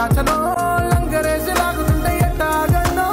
దాచనో లంగరేసి లాగుతుంటే ఎట్టాగనో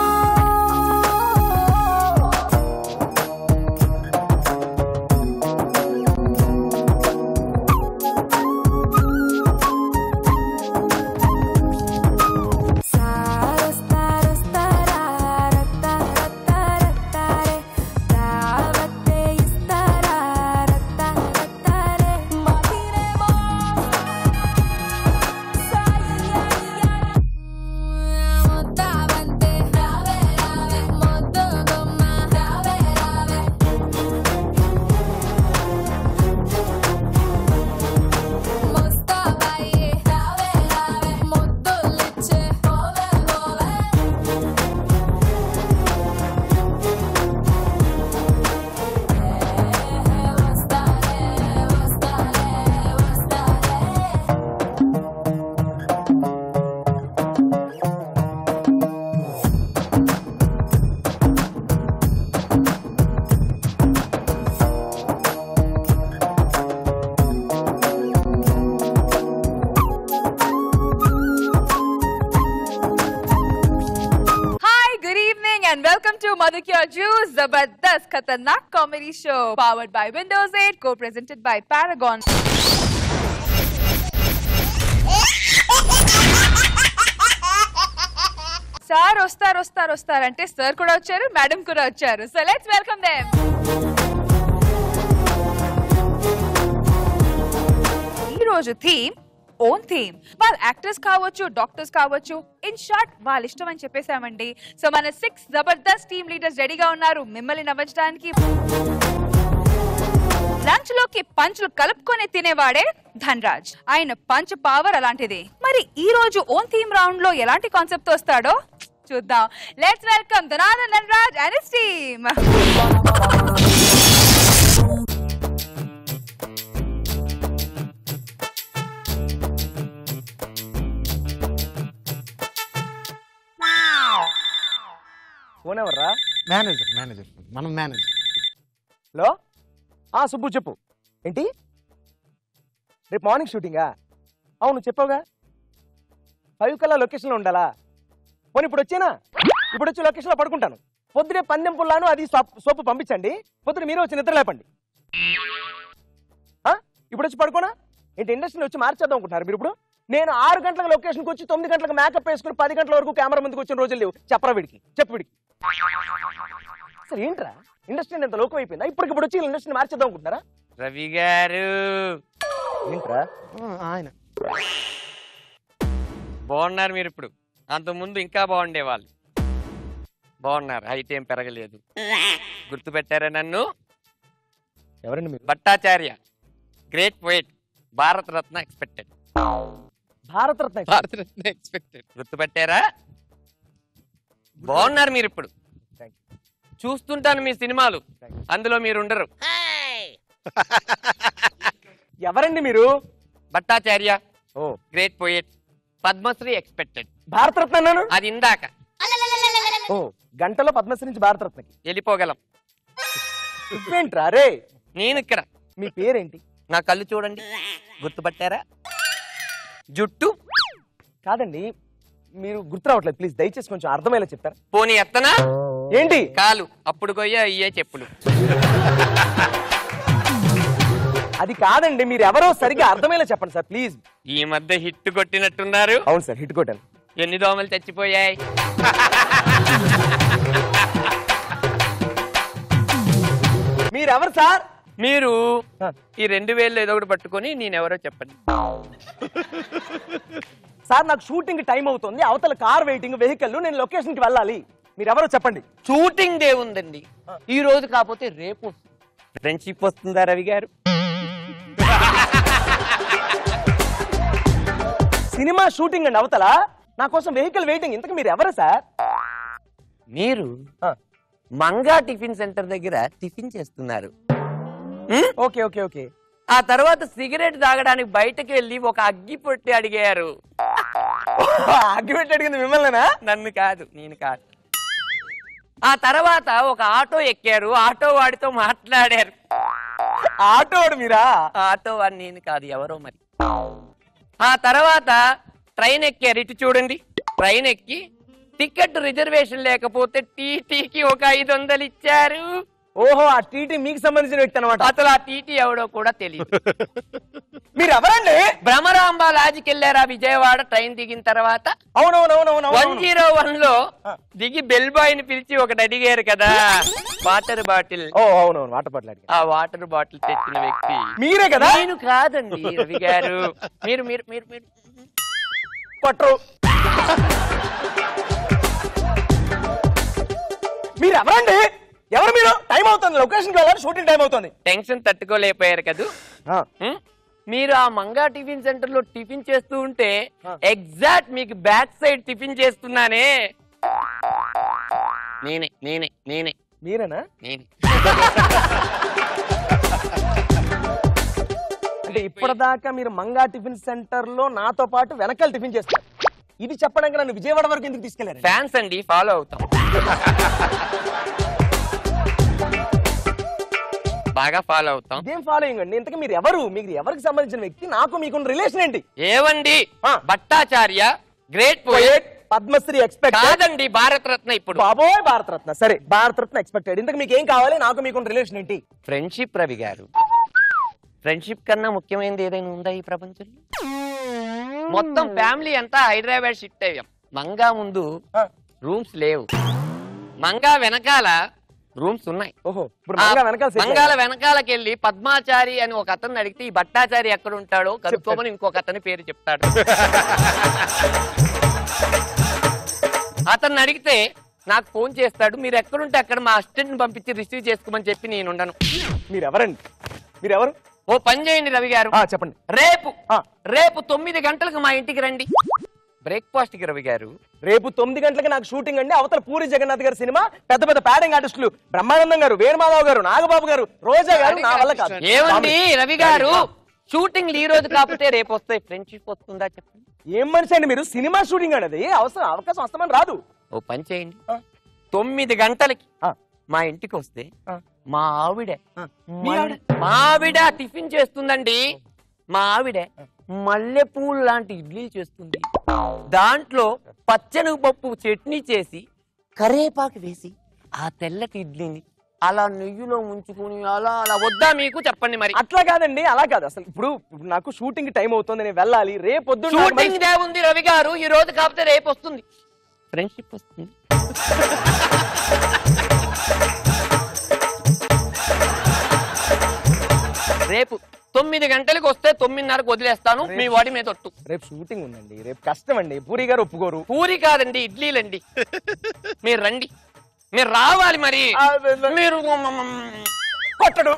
Hi, good evening and welcome to Madhukya Juice, Zabardast Khatarnak Comedy Show. Powered by Windows 8, co-presented by Paragon. Sir వస్తారు వస్తారు వస్తారు అంటే సార్ కూడా వచ్చారు మేడం కూడా వచ్చారు సో లెట్స్ వెల్కమ్ దెమ్ ఈ రోజు థీమ్ ఓన్ థీమ్ వాళ్ళ యాక్టర్స్ కావచ్చు డాక్టర్స్ కావచ్చు ఇన్ షార్ట్ వాళ్ళ ఇష్టం అని చెప్పేశామండి సో మన సిక్స్ జబర్దస్త్ టీమ్ లీడర్స్ రెడీగా ఉన్నారు మిమ్మల్ని నవ్వించడానికి లంచ్ లోకి పంచులు కలుపుకొని తినేవాడే ధన్రాజ్ ఆయన పంచ్ పవర్ అలాంటిది మరి ఈ రోజు ఓన్ థీమ్ రౌండ్ లో ఎలాంటి కాన్సెప్ట్ వస్తాడో చూద్దాం లెట్స్ వెల్కమ్ ధనాథన్ Dhanraj and his team phone ఎవర్రా మేనేజర్ మేనేజర్ మనం మేనేజర్ హలో ఆ సుబ్బు చెప్పు ఏంటి రేపు మార్నింగ్ షూటింగా అవును చెప్పావుగా ఫైవ్ కల్లా లొకేషన్లో ఉండాలా పోనీ ఇప్పుడు వచ్చేనా ఇప్పుడు వచ్చి లొకేషన్లో పడుకుంటాను పొద్దునే పందెం పుల్లాను అది సోప్- సోపు పంపించండి పొద్దున మీరే వచ్చి నిద్ర లేపండి ఆ? ఇప్పుడు వచ్చి పడుకోనా ఏంటి ఇండస్ట్రీలో వచ్చి మార్చేద్దాం అనుకుంటున్నారు మీరు ఇప్పుడు నేను ఆరు గంటలకు లొకేషన్కి వచ్చి తొమ్మిది గంటలకు మేకప్ వేసుకుని పది గంటల వరకు కెమెరా ముందుకు వచ్చిన రోజులు లేవు చెప్పరా వీడికి చెప్పు వీడికి అసలు ఏంట్రా ఇండస్ట్రీ ఎంత లోకం అయిపోయిందా ఇప్పటికిప్పుడు వచ్చి ఇండస్ట్రీని మార్చేద్దాం అనుకుంటున్నారా రవి గారు ఏంట్రా ఆయన బాగున్నారు మీరు ఇప్పుడు అంతకుముందు ఇంకా బాగుండేవాళ్ళు బాగున్నారు హైట్ ఏం పెరగలేదు గుర్తుపెట్టారా నన్ను ఎవరండి మీరు భట్టాచార్య గ్రేట్ పోయిట్ భారత రత్న ఎక్స్పెక్టెడ్ భారతరత్న భారత రత్న ఎక్స్పెక్టెడ్ గుర్తుపెట్టారా బాగున్నారు మీరు ఇప్పుడు Thank చూస్తుంటాను మీ సినిమాలు Thank you. అందులో మీరు ఉండరు ఎవరండి మీరు Bhattacharya oh great poet Padmashri expected Bharat Ratna అన్నాను అది ఇందాక ఓ గంటలో పద్మశ్రీ నుంచి భారతరత్నకి వెళ్ళిపోగలం నువ్వేంట్రా రే నేను ఇక్కడ మీ పేరేంటి నా కళ్ళు చూడండి గుర్తుపట్టారా జుట్టు కాదండి మీరు గుర్తు రావట్లేదు ప్లీజ్ దయచేసి కొంచెం అర్థమయ్యేలా చెప్తారా పోనీ ఎత్తనా ఏంటి కాలు అప్పుడు కొయ్య ఇయ్యే చెప్పులు అది కాదండి మీరు ఎవరో సరిగ్గా అర్థమయ్యేలా చెప్పండి సార్ ప్లీజ్ ఈ మధ్య హిట్ కొట్టినట్టున్నారు అవును సార్ హిట్ కొట్టాను ఎన్ని దోమలు చచ్చిపోయాయి మీరెవరు సార్ మీరు ఆ, ఈ రెండు వేలు ఏదో ఒకటి పట్టుకొని నేనెవరో చెప్పండి సార్ నాకు షూటింగ్ టైం అవుతుంది అవతల కార్ వెయిటింగ్ వెహికల్ నేను లొకేషన్ కి వెళ్ళాలి మీరెవరో చెప్పండి షూటింగ్ డే ఉందండి ఈ రోజు కాకపోతే రేపు ఫ్రెండ్షిప్ వస్తుందా రవి గారు సినిమా షూటింగ్ అండి అవతల నా కోసం వెహికల్ వెయిటింగ్ ఇంతకు మీరు ఎవరు సార్ మీరు ఆ, మంగా టిఫిన్ సెంటర్ దగ్గర టిఫిన్ చేస్తున్నారు ఉం? ఓకే ఓకే ఓకే ఆ తర్వాత సిగరెట్ తాగడానికి బయటకు వెళ్ళి ఒక అగ్గి పొట్టి అడిగారు అగ్గిపెట్టి అడిగింది మిమ్మల్నేనా నన్ను కాదు నేను కాదు ఆ తర్వాత ఒక ఆటో ఎక్కారు ఆటో వాడితో మాట్లాడారు ఆటోడు మీరా ఆ ఆటో వాడు నేను కాదు ఎవరో మరి ఆ తర్వాత ట్రైన్ ఎక్కారు ఇటు చూడండి ట్రైన్ ఎక్కి టికెట్ రిజర్వేషన్ లేకపోతే టీటీకి ఒక ఐదు వందలు ఇచ్చారు ఓహో ఆ టీటీ మీకు సంబంధించిన వ్యక్తి అనమాట అసలు ఆ టీటీ ఎవడో కూడా తెలియదు మీరు ఎవరండి భ్రమరాంబ లాజికి వెళ్ళారా విజయవాడ ట్రైన్ దిగిన తర్వాత వన్ అవునవునవునవును జీరో వన్ లో దిగి బెల్ బాయ్ ని పిలిచి ఒకటి అడిగారు కదా వాటర్ బాటిల్ ఓ అవునవును వాటర్ బాటిల్ అడిగా ఆ వాటర్ బాటిల్ తెచ్చిన వ్యక్తి మీరే కదా నేను కాదండి రవి గారు మీరు మీరు మీరు మీరు కొట్టరు మీరు ఎవరండి ఎవరు మీరు టైం అవుతుంది లొకేషన్కి వెళ్ళాలి షూటింగ్ టైం అవుతుంది టెన్షన్ తట్టుకోలేకపోయారు కదూ ఆ, ఉం? మీరు ఆ మంగా టిఫిన్ సెంటర్ లో టిఫిన్ చేస్తూ ఉంటే ఆ. ఎగ్జాక్ట్ మీకు బ్యాక్ సైడ్ టిఫిన్ చేస్తున్నానే నేనే నేనే నేనే మీరేనా నేనే అంటే ఇప్పటిదాకా మీరు మంగా టిఫిన్ సెంటర్ లో నాతో పాటు వెనకాల టిఫిన్ చేస్తారు ఇది చెప్పడానికి నన్ను విజయవాడ వరకు ఎందుకు తీసుకెళ్లారు ఫ్యాన్స్ అండి ఫాలో అవుతాం బాగా ఫాలో అవుతాం ఇదేం ఫాలోయింగ్ అండి ఇంతకీ మీరు ఎవరు మీకు ఎవరికి సంబంధించిన వ్యక్తి నాకు మీకున్న రిలేషన్ ఏంటి ఏవండి ఆ. Bhattacharya great poet Padmashri expect కాదండి భారత రత్న ఇప్పుడు బాబోయ్ భారతరత్న సరే భారతరత్న ఎక్స్పెక్టెడ్ ఇంతకు మీకు ఏం కావాలి నాకు మీకున్న రిలేషన్ ఏంటి ఫ్రెండ్షిప్ రవి గారు ఫ్రెండ్షిప్ కన్నా ముఖ్యమైనది ఏదైనా ఉందా ఈ ప్రపంచంలో మొత్తం ఫ్యామిలీ అంతా హైదరాబాద్ షిఫ్ట్ అయ్యాం మంగా ముందు ఆ, రూమ్స్ లేవు మంగా వెనకాల రూమ్స్ ఉన్నాయి ఓహో ఇప్పుడు మంగా వెనకాల set మంగాల అయ్యారా? వెనకాలకి వెళ్ళి పద్మాచారి అని ఒక అతన్ని అడిగితే ఈ భట్టాచారి ఎక్కడ ఉంటాడో కనుక్కోమని ఇంకొక అతని పేరు చెప్తాడు అతన్ని అడిగితే నాకు ఫోన్ చేస్తాడు మీరు ఎక్కడుంటే అక్కడ మా అసిస్టెంట్ పంపించి రిసీవ్ చేసుకోమని చెప్పి నేను ఉండను మీరు ఎవరండి మీరు ఎవరు ఓ పని చేయండి రవి గారు ఆ, చెప్పండి రేపు ఆ. రేపు తొమ్మిది గంటలకు మా ఇంటికి రండి బ్రేక్ఫాస్ట్ కి రవి గారు రేపు తొమ్మిది గంటలకి నాకు షూటింగ్ అండి అవతల పూరి జగన్నాథ్ గారి సినిమా పెద్ద పెద్ద ప్యాడింగ్ ఆర్టిస్టులు బ్రహ్మానందం గారు వేణుమాధవ్ గారు నాగబాబు గారు రోజా గారు నా వల్ల కాదు ఏమండి రవి గారు షూటింగ్ ఈ రోజు కాకపోతే రేపు వస్తాయి ఫ్రెండ్షిప్ వస్తుందా చెప్పండి ఏం మనిషి అండి మీరు సినిమా షూటింగ్ అనేది అవసరం అవకాశం వస్తామని రాదు ఓ పని చేయండి ఆ. తొమ్మిది గంటలకి ఆ. మా ఇంటికి వస్తే ఆ. మా ఆవిడ ఆ. మీ మల్- ఆవిడ? మా ఆవిడ టిఫిన్ చేస్తుందండి మా ఆవిడ మల్లెపూలు లాంటి ఇడ్లీ చేస్తుంది దాంట్లో పచ్చని పప్పు చట్నీ చేసి కరేపాకు వేసి ఆ తెల్లటి ఇడ్లీని అలా నెయ్యిలో ముంచుకుని అలా అలా వద్దా మీకు చెప్పండి మరి అట్లా కాదండి అలా కాదు అసలు ఇప్పుడు ఇప్పుడు నాకు షూటింగ్ టైం అవుతుంది నేను వెళ్ళాలి రేపు పొద్దున్న నాకు షూటింగ్ మళ్ళీ- డే ఉంది రవి గారు ఈ రోజు కాకపోతే రేపు వస్తుంది ఫ్రెండ్షిప్ వస్తుంది రేపు తొమ్మిది గంటలకు వస్తే తొమ్మిదిన్నరకు వదిలేస్తాను మీ వాడి మీద ఒట్టు రేపు షూటింగ్ ఉందండి రేపు కష్టం అండి పూరి గారు ఒప్పుకోరు పూరి కాదండి ఇడ్లీలండి మీరు రండి మీరు రావాలి మరి ఆ, వె- వె- మీరు కొట్టడు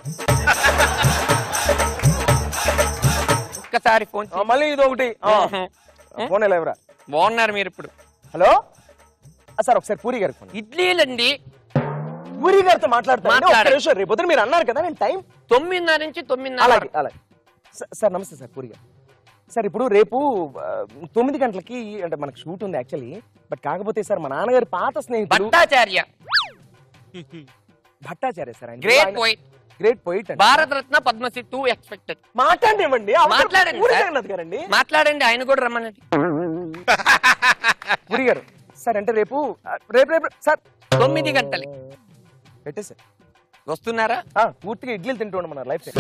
ఒక్కసారి ఫోన్ ఆ, మళ్ళీ ఇది ఒకటి ఆ. ఫోన్ ఎలా ఎవరా బాగున్నారు మీరు ఇప్పుడు హలో ఆ, సార్ ఒకసారి పూరి గారికి ఫోన్ ఇడ్లీలండి పూరి గారితో మాట్లాడతాను మాట్లాడండి. నిమిషం రేపు పొద్దున మీరు అన్నారు కదా నేను టైం తొమ్మిదిన్నర నుంచి తొమ్మిదిన్నర అలాగే వరకు. అలాగే స- సార్ నమస్తే సార్ పూరి గారు సార్ ఇప్పుడు రేపు ఆ, తొమ్మిది గంటలకి అంటే మనకు షూట్ ఉంది యాక్చువల్లీ బట్ కాకపోతే సార్ మా నాన్నగారి పాత స్నేహితుడు Bhattacharya Bhattacharya sir great poet great poet అండి భారత రత్న పద్మశ్రీ టూ ఎక్స్పెక్టెడ్ మాట్లాడివ్వండి మాట్లాడండి పూరి సార్. జగన్నాథ్ గారండి మాట్లాడండి ఆయన కూడా రమ్మనండి పూరి గారు సార్ అంటే రేపు ఆ, రేపు రేపు సార్ తొమ్మిది గంటలకి పెట్టేసార్ వస్తున్నారా ఆ, పూర్తిగా ఇడ్లీలు తింటూ ఉండం మన లైఫ్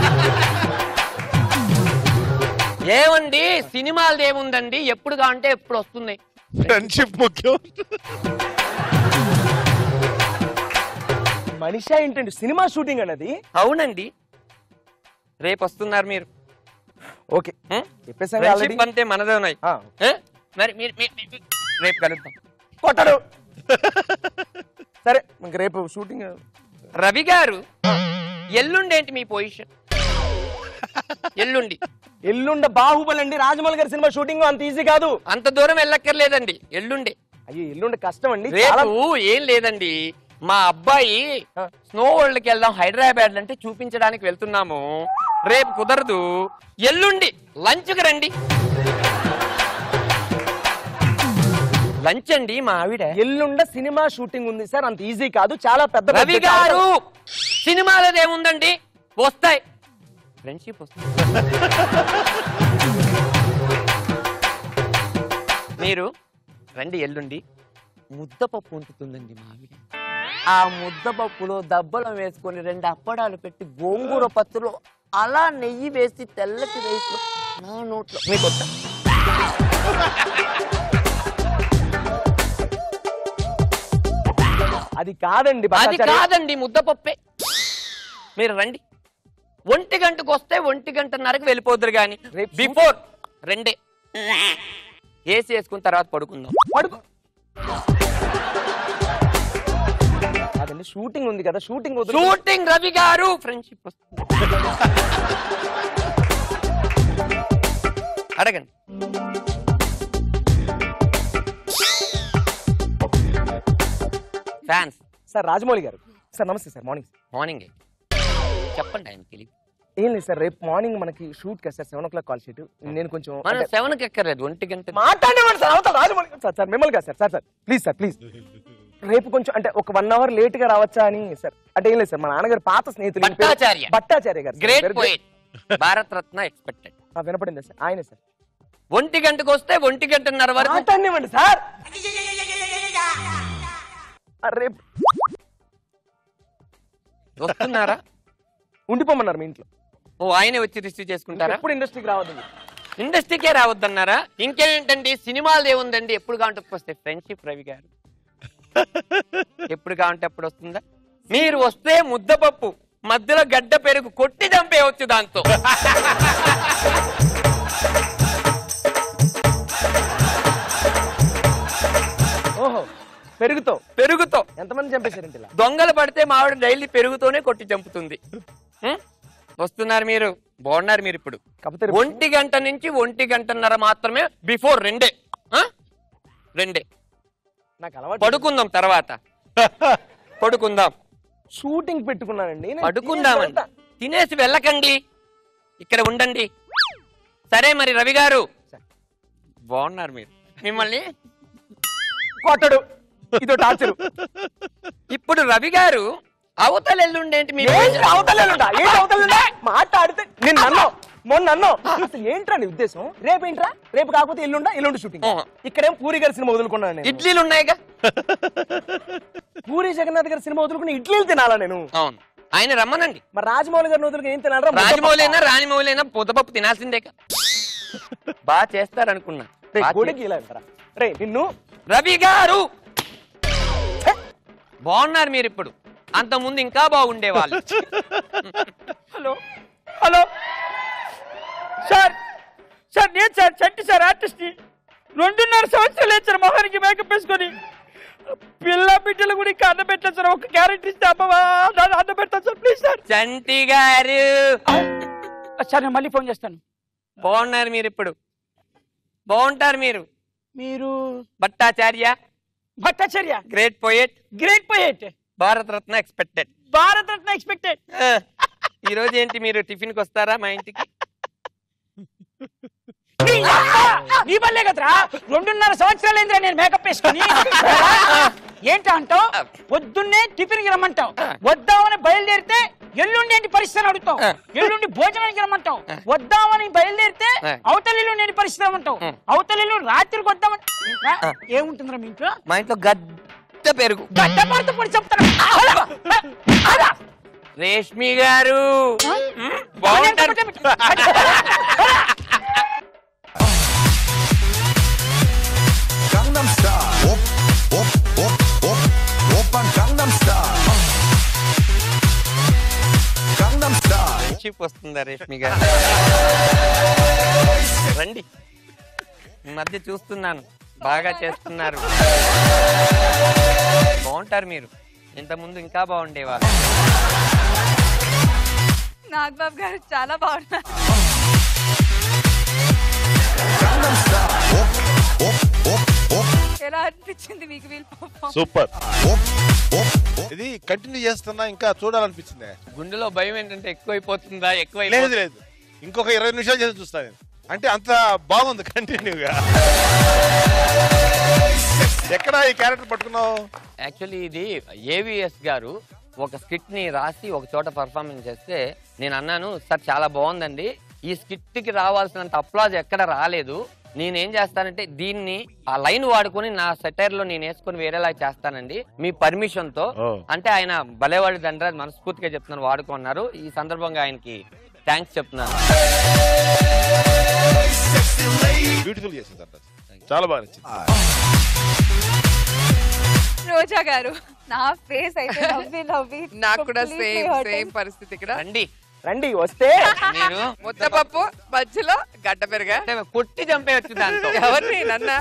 ఏమండి సినిమాలు ఏముందండి ఎప్పుడు కావంటే ఎప్పుడు వస్తుంది ఫ్రెండ్షిప్ ముఖ్యం మనిషి ఏంటండి సినిమా షూటింగ్ అన్నది అవునండి రేపు వస్తున్నారు మీరు ఓకే హ్మ్? చెప్పేసాను ఆల్రెడీ ఫ్రెండ్షిప్ అంటే మనదే ఉన్నాయి ఏ? మరి మీరు మీరు- మీరు- రేపు కలుద్దాం కొట్టడు సరే ఇంక రేపు షూటింగ్ రవి గారు ఎల్లుండి ఏంటి మీ పొజిషన్ ఎల్లుండి ఎల్లుండ బాహుబలి అండి రాజమౌళి గారి సినిమా షూటింగ్ అంత ఈజీ కాదు అంత దూరం వెళ్ళక్కర్లేదండి ఎల్లుండి అయ్యో ఎల్లుండ కష్టం అండి చాలా రేపు ఏం లేదండి మా అబ్బాయి ఆ. స్నో వరల్డ్ కి వెళ్దాం హైదరాబాద్ అంటే చూపించడానికి వెళ్తున్నాము రేపు కుదరదు ఎల్లుండి లంచ్ కి రండి లంచ్ అండి మా ఆవిడ ఎల్లుండ సినిమా షూటింగ్ ఉంది సార్ అంత ఈజీ కాదు చాలా పెద్ద రవి budget గారు అవసరం. సినిమాలో ఏముందండి వస్తాయి ఫ్రెండ్షిప్ వస్తుంది మీరు రండి ఎల్లుండి ముద్దపప్పు ఉంటుందండి మా ఆవిడ ఆ ముద్దపప్పులో దబ్బలం వేసుకొని రెండు అప్పడాలు పెట్టి గోంగూర పత్తులో అలా నెయ్యి వేసి తెల్లటి రైస్లో నా నోట్లో మీకు వద్దా? అది కాదండి అది భట్టాచారి. కాదండి ముద్దపప్పే మీరు రండి ఒంటి గంటకు వస్తే ఒంటి గంటన్నరకు వెళ్ళిపోదురు కానీ రేపు బిఫోర్ రెండే ఏసీ వేసుకున్న తర్వాత పడుకుందాం పడుకో కాదండి షూటింగ్ ఉంది కదా షూటింగ్ వద్దు షూటింగ్ రవి గారు ఫ్రెండ్షిప్ వస్తుంది అడగండి ఫ్యాన్స్ సార్ రాజమౌళి గారు సార్ నమస్తే సార్ మార్నింగ్ మార్నింగ్ చెప్పండి ఆయన తెలియదు ఏం లేదు సార్ రేపు మార్నింగ్ మనకి షూట్ కదా sir seven o'clock call sheet నేను కొంచెం మనం అంటే- సెవెన్ కి ఎక్కర్లేదు ఒంటి గంట మాట్లాడేవాడు సార్ అవతల రాజమౌళి గారు. సార్ సార్ మిమ్మల్ని కాదు sir sir sir please sir please రేపు కొంచెం అంటే ఒక వన్ అవర్ లేట్ గా రావచ్చా అని సార్ అంటే ఏం లేదు సార్ మా నాన్నగారు పాత స్నేహితులు ఈయన పేరు- Bhattacharya. Bhattacharya garu great Very poet Bharat Ratna expected ఆ, వినపడిందా సార్ ఆయనే సార్ ఒంటి గంటకు వస్తే ఒంటి గంటన్నర వరకు మాట్లాడివ్వండి సార్ ఆ, రేపు వస్తున్నారా ఉండిపోమన్నారు మీ ఇంట్లో ఓ ఆయనే వచ్చి రిసీవ్ చేసుకుంటారా ఎప్పుడు ఇండస్ట్రీకి రావద్దు ఇండస్ట్రీకే రావద్దన్నారా ఇంకేంటండి సినిమాలు ఏముందండి ఎప్పుడు కావంటే వస్తే ఫ్రెండ్షిప్ రవి గారు ఎప్పుడు కావంటే అప్పుడు వస్తుందా మీరు వస్తే ముద్దపప్పు మధ్యలో గడ్డ పెరుగు కొట్టి చంపేయవచ్చు దాంతో ఓహో పెరుగుతో పెరుగుతో ఎంతమంది చంపేశారంటే ఇలా దొంగలు పడితే మావిడ డైలీ పెరుగుతోనే కొట్టి చంపుతుంది ఉం? వస్తున్నారు మీరు బాగున్నారు మీరు ఇప్పుడు కాకపోతే రేపు ఒంటి గంట నుంచి ఒంటి గంటన్నర మాత్రమే బిఫోర్ రెండే ఆ? రెండే నాకు అలవాటు పడుకుందాం తర్వాత పడుకుందాం షూటింగ్ పెట్టుకున్నానండి నేను పడుకుందామండి తినేసి వెళ్తా. తినేసి వెళ్ళకండి ఇక్కడ ఉండండి సరే మరి రవి గారు బాగున్నారు మీరు మిమ్మల్ని కొట్టడు ఇదో టార్చర్ ఇప్పుడు రవి గారు అవతల ఎల్లుండేంటి మీ ఏంటి అవతలేనుండా ఏంటి అవతలేనుండా మాట్లాడితే నేను నన్ను మొన్న నన్ను అసలు ఏంట్రా నీ ఉద్దేశం రేపేంట్రా రేపు కాకపోతే ఎల్లుండా ఎల్లుండి షూటింగ్ ఆ. ఇక్కడేం పూరి గారి సినిమా వదులుకున్నాను నేను ఇడ్లీలు ఉన్నాయిగా పూరి జగన్నాథ్ గారి సినిమా వదులుకుని ఇడ్లీలు తినాలా నేను అవును ఆయన రమ్మనండి మరి రాజమౌళి గారిని వదులుకుని ఏం తినాలా రాజమౌళి అయినా రాణిమౌళి అయినా పొద్దపప్పు తినాల్సిందేగా బాగా చేస్తారనుకున్నా రే బాగా గోడకి ఇలా ఉంటారా రే నిన్ను రవి గారు బాగున్నారు మీరు ఇప్పుడు అంత ముందు ఇంకా బాగుండేవాళ్ళు హలో హలో సార్ సార్ నేను సార్ చంటి సార్ ఆర్టిస్ట్ రెండున్నర సంవత్సరాలు లేదు సార్ మొహానికి మేకప్ వేసుకొని పిల్ల బిడ్డలు కూడా ఇంకా అన్నం పెట్టాను సార్ ఒక క్యారెట్ ఇస్తే అమ్మవా నన్ను అన్నం పెడతాను సార్ ప్లీజ్ సార్ చంటి గారు సార్ నేను మళ్ళీ ఫోన్ చేస్తాను బాగున్నారు మీరు ఇప్పుడు బాగుంటారు మీరు మీరు Bhattacharya Bhattacharya great poet great poet Bharat Ratna expected Bharat Ratna expected ఈ రోజు ఏంటి మీరు టిఫిన్ కి వస్తారా మా ఇంటికి నీ వల్లే కదరా రెండున్నర సంవత్సరాలు ఏంద్రా నేను మేకప్ వేసుకొని ఏంటి అంటావు పొద్దున్నే టిఫిన్ కి రమ్మంటావు వద్దామని బయలుదేరితే ఎల్లుండి ఏంటి పరిస్థితి అని అడుగుతావు ఎల్లుండి భోజనానికి రమ్మంటావు వద్దామని బయలుదేరితే అవతల ఎల్లుండి ఏంటి పరిస్థితి రమ్మంటావు అవతల ఎల్లుండి రాత్రికి వద్దామని రా, ఏముంటుందిరా మీ ఇంట్లో మా ఇంట్లో గద్ద పెరుగు గడ్డ పడితే పొడి చెప్తాను రేష్మి గారు మ్, బాగుంటారు Gangnam Style. Op, op, op, op, oppa Gangnam Style. Gangnam Style. Chip వస్తుందా రేష్మి గారు రండి ఈ మధ్య చూస్తున్నాను బాగా చేస్తున్నారు బాగుంటారు మీరు ఇంతకుముందు ఇంకా బాగుండేవారు నాగబాబు గారు చాలా బాగున్నారు Gangnam Style. Op, op, op, op, ఎలా అనిపించింది మీకు వీళ్ళు perform? Super op, op, op. ఇది కంటిన్యూ చేస్తున్నా ఇంకా చూడాలనిపించింది గుండెలో భయం ఏంటంటే ఎక్కువైపోతుందా ఎక్కువ లేదు లేదు ఇంకొక ఇరవై నిమిషాలు చేసి చూస్తాను నేను అంటే అంత బాగుంది కంటిన్యూగా ఎక్కడ ఈ క్యారెక్టర్ పట్టుకున్నావు యాక్చువల్లీ ఇది ఏవిఎస్ గారు ఒక స్కిట్ ని రాసి ఒక చోట పర్ఫార్మెన్స్ చేస్తే నేను అన్నాను సార్ చాలా బాగుందండి ఈ స్కిట్ కి రావాల్సినంత అప్లాజ్ ఎక్కడ రాలేదు నేనేం చేస్తానంటే దీన్ని ఆ లైన్ వాడుకొని నా సెటైర్ లో నేను వేసుకొని వేరేలా చేస్తానండి మీ పర్మిషన్ తో ఓ. అంటే ఆయన భలేవాడి దండరాజ్ మనస్ఫూర్తిగా చెప్తున్నాను వాడుకున్నారు ఈ సందర్భంగా ఆయనకి థ్యాంక్స్ చెప్తున్నాను బ్యూటిఫుల్ చేసింది ధనరాజ్ చాలా బాగా నచ్చింది రోజా గారు నా ఫేస్ అయితే నవ్వి నవ్వి నాకు కూడా completely సేమ్ hurt సేమ్ పరిస్థితి ఇక్కడ రండి రండి వస్తే నేను ముద్దపప్పు మధ్యలో గడ్డ పెరగా అంటే కొట్టి చంపేయచ్చు దాంతో ఎవరిని నన్న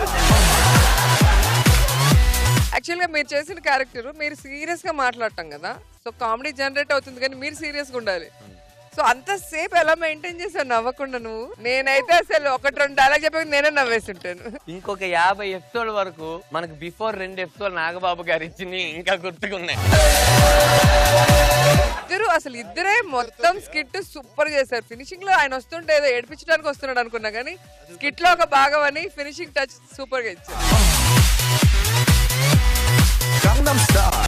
యాక్చువల్ గా మీరు చేసిన క్యారెక్టర్ మీరు సీరియస్ గా మాట్లాడటం కదా సో కామెడీ జనరేట్ అవుతుంది కానీ మీరు సీరియస్ గా ఉండాలి సో అంతసేపు ఎలా మెయింటైన్ చేసావు నవ్వకుండా నువ్వు నేనైతే అసలు ఒకటి రెండు డైలాగ్ చెప్పక నేనే నవ్వేసి ఉంటాను ఇంకొక యాభై ఎపిసోడ్ వరకు మనకు బిఫోర్ రెండు ఎపిసోడ్ నాగబాబు గారు ఇచ్చింది ఇంకా గుర్తుకున్నాయి ఇద్దరు అసలు ఇద్దరే మొత్తం స్కిట్ సూపర్ చేశారు ఫినిషింగ్ లో ఆయన వస్తుంటే ఏదో ఏడిపించడానికి వస్తున్నాడు అనుకున్నా కానీ స్కిట్ లో ఒక భాగం అని ఫినిషింగ్ టచ్ సూపర్ గా ఇచ్చారు